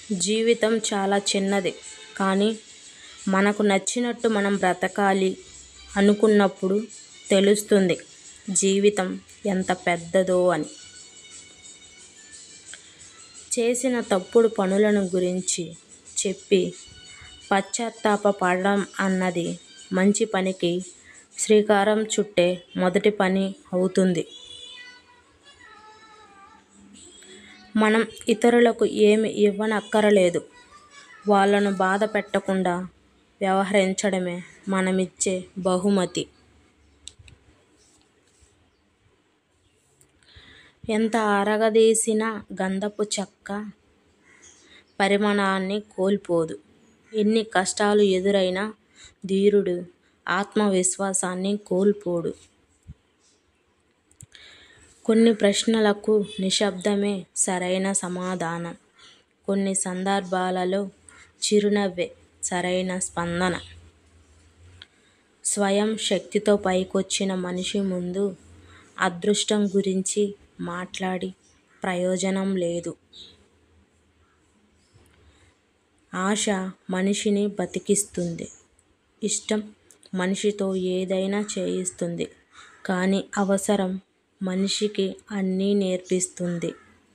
జీవితం చాలా చిన్నది కానీ మనకు నచ్చినట్టు మనం బ్రతకాలి అనుకున్నప్పుడు తెలుస్తుంది జీవితం ఎంత పెద్దదో అని. చేసిన తప్పుడు పనులను గురించి చెప్పి పశ్చాత్తాప పడడం అన్నది మంచి పనికి శ్రీకారం చుట్టే మొదటి పని అవుతుంది. మనం ఇతరులకు ఏమీ ఇవ్వనక్కరలేదు. వాళ్ళను బాధ పెట్టకుండా వ్యవహరించడమే మనమిచ్చే బహుమతి. ఎంత అరగదీసినా గంధపు చెక్క పరిమళాన్ని కోల్పోదు. ఎన్ని కష్టాలు ఎదురైనా ధీరుడు ఆత్మవిశ్వాసాన్ని కోల్పోడు. కొన్ని ప్రశ్నలకు నిశ్శబ్దమే సరైన సమాధానం. కొన్ని సందర్భాలలో చిరునవ్వే సరైన స్పందన. స్వయం శక్తితో పైకొచ్చిన మనిషి ముందు అదృష్టం గురించి మాట్లాడి ప్రయోజనం లేదు. ఆశ మనిషిని బతికిస్తుంది. ఇష్టం మనిషితో ఏదైనా చేయిస్తుంది. కానీ అవసరం మనిషికి అన్నీ నేర్పిస్తుంది.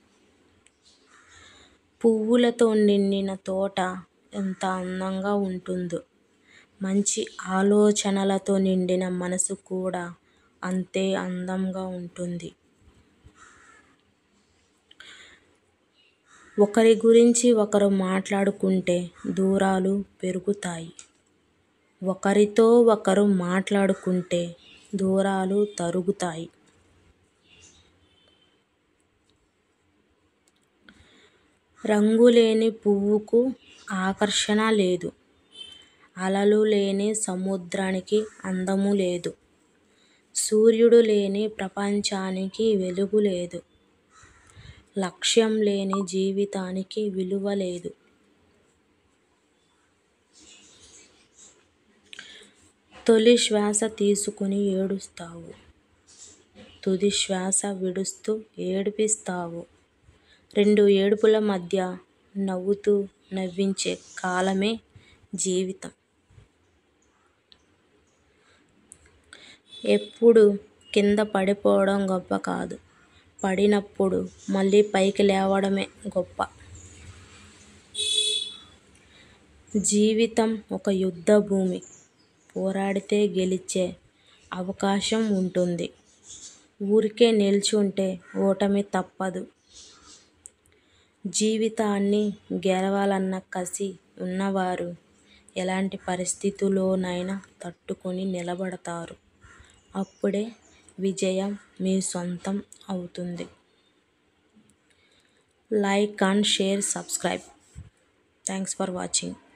పువ్వులతో నిండిన తోట ఎంత అందంగా ఉంటుందో మంచి ఆలోచనలతో నిండిన మనసు కూడా అంతే అందంగా ఉంటుంది. ఒకరి గురించి ఒకరు మాట్లాడుకుంటే దూరాలు పెరుగుతాయి. ఒకరితో ఒకరు మాట్లాడుకుంటే దూరాలు తరుగుతాయి. రంగులేని పువ్వుకు ఆకర్షణ లేదు. అలలు లేని సముద్రానికి అందం లేదు. సూర్యుడు లేని ప్రపంచానికి వెలుగు లేదు. లక్ష్యం లేని జీవితానికి విలువ లేదు. తొలి శ్వాస తీసుకుని ఏడుస్తావు. తుది శ్వాస విడుస్తూ ఏడిపిస్తావు. రెండు ఏడుపుల మధ్య నవ్వుతూ నవ్వించే కాలమే జీవితం. ఎప్పుడూ కింద పడిపోవడం గొప్ప కాదు. పడినప్పుడు మళ్లీ పైకి లేవడమే గొప్ప. జీవితం ఒక యుద్ధభూమి. పోరాడితే గెలిచే అవకాశం ఉంటుంది. ఊరికే నిల్చుంటే ఓటమి తప్పదు. జీవితాన్ని గెలవాలన్న కసి ఉన్నవారు ఎలాంటి పరిస్థితుల్లోనైనా తట్టుకుని నిలబడతారు. అప్పుడే విజయం మీ సొంతం అవుతుంది. Like and share subscribe thanks for watching